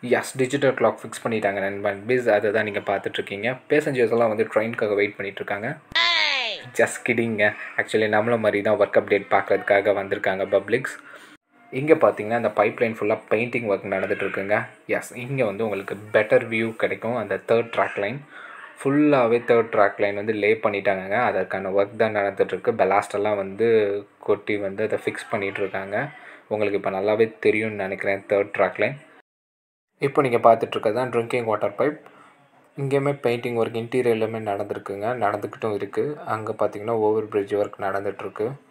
S digital clock fix பண்ணிட்டாங்க நண்பன் பிஸ் அதை தான் நீங்கள் பார்த்துட்ருக்கீங்க பேசஞ்சர்ஸ் எல்லாம் வந்து ட்ரெயினுக்காக வெயிட் பண்ணிகிட்ருக்காங்க ஜஸ்ட் கிடிங்க ஆக்சுவலி நம்மள மாதிரி தான் ஒர்க் அப்டேட் பார்க்குறதுக்காக வந்திருக்காங்க பப்ளிக்ஸ் இங்கே பார்த்தீங்கன்னா அந்த பைப்லைன் ஃபுல்லாக பெயிண்டிங் ஒர்க் நடந்துகிட்ருக்குங்க எஸ் இங்கே வந்து உங்களுக்கு பெட்டர் வியூ கிடைக்கும் அந்த தேர்ட் ட்ராக் லைன் ஃபுல்லாகவே தேர்ட் ட்ராக் லைன் வந்து லே பண்ணிட்டாங்கங்க அதற்கான ஒர்க் தான் நடந்துகிட்ருக்கு பெலாஸ்டெல்லாம் வந்து கொட்டி வந்து அதை ஃபிக்ஸ் பண்ணிகிட்ருக்காங்க உங்களுக்கு இப்போ நல்லாவே தெரியும்னு நினைக்கிறேன் தேர்ட் ட்ராக் லைன் இப்போ நீங்கள் பார்த்துட்ருக்கிறது தான் ட்ரிங்கிங் வாட்டர் பைப் இங்கேயுமே பெயிண்டிங் ஒர்க் இன்டீரியர்லையுமே நடந்திருக்குங்க நடந்துக்கிட்டும் இருக்குது அங்கே பார்த்தீங்கன்னா ஓவர் பிரிட்ஜ் ஒர்க் நடந்துகிட்ருக்கு